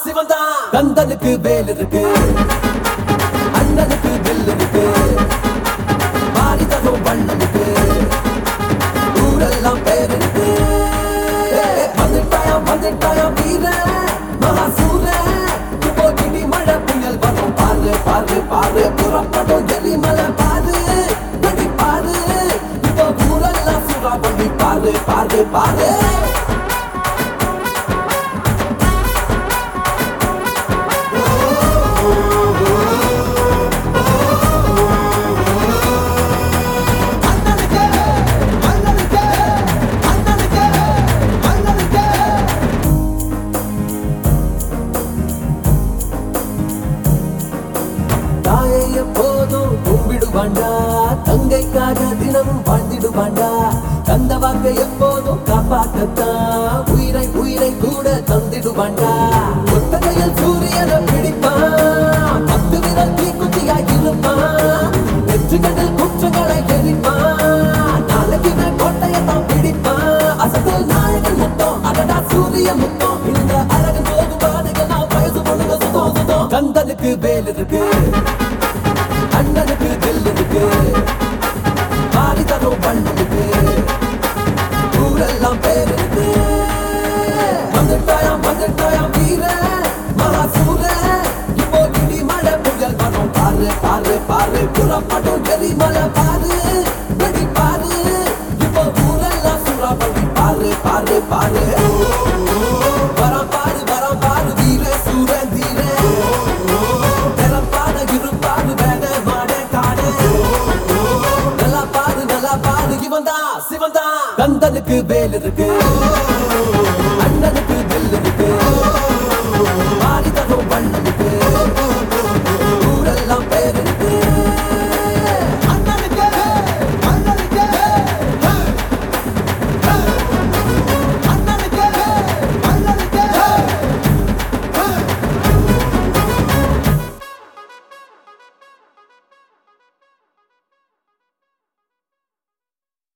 சிவன் தான் கந்தனுக்கு வேல் இருக்கு அண்ணனுக்கு வில் இருக்கு மாறி தரும் வண்ணனுக்கு ஊரெல்லாம் பேர் இருக்கு வந்துட்டாயா வந்துட்டாயா வீர மகாசூர இப்போ இடி மழை புயல் வரும் பாரு பாரு பாரு புறப்படும் எரிமலை பாரு வெடி பாரு இப்போ ஊரெல்லாம் சுறா பண்ணி பாரு பாரு பாரு அண்ணனுக்கு அண்ணனுக்கு அண்ணனுக்கு அண்ணனுக்கு தாயை எப்போதும் கும்பிடுவாண்டா தங்கைக்காக தினமும் வாழ்ந்திடுவாண்டா தந்த வாக்கை எப்போதும் காப்பாற்றத்தான் உயிரை உயிரை கூட தந்திடுவாண்டா ஒத்தகையில் சூரியனை பிடிப்பான் பத்து விரல் தீக்குச்சியாய் இருப்பான் வெற்றிகளில் குற்றங்களை எரிப்பான் நாளைக்கு நான் கோட்டையை தான் பிடிப்பான் அசத்தல் நாயகன் முத்தம் அடடா சூரிய முத்தம் இந்த அழகன் போது பாடுகள் வயசு பொண்ணுங்க சுத்தம் சுத்தம் கந்தனுக்கு வேல் இருக்கு அண்ணனுக்கு தில் இருக்கு மாறி தரும் பண்ணனுக்கு ஊரெல்லாம் பேர் இருக்கு வந்துட்டாயாம் வந்துட்டாயாம் வீர மகாசூர இப்போ இடி மழை புயல் வரும் பாரு பாரு பாரு புறப்படும் எரிமலை பாரு வெடி பாரு இப்போ ஊரெல்லாம் சுறா பண்ணி பாரு பாரு பாரு வரம் பாரு வரம் பாரு வீர சூர தீர நிலம் பாரு இருப்பாரு வேட மாட காடு நல்லா பாரு நல்லா பாரு இவன் தான் சிவன் தான் கந்தனுக்கு வேல் இருக்கு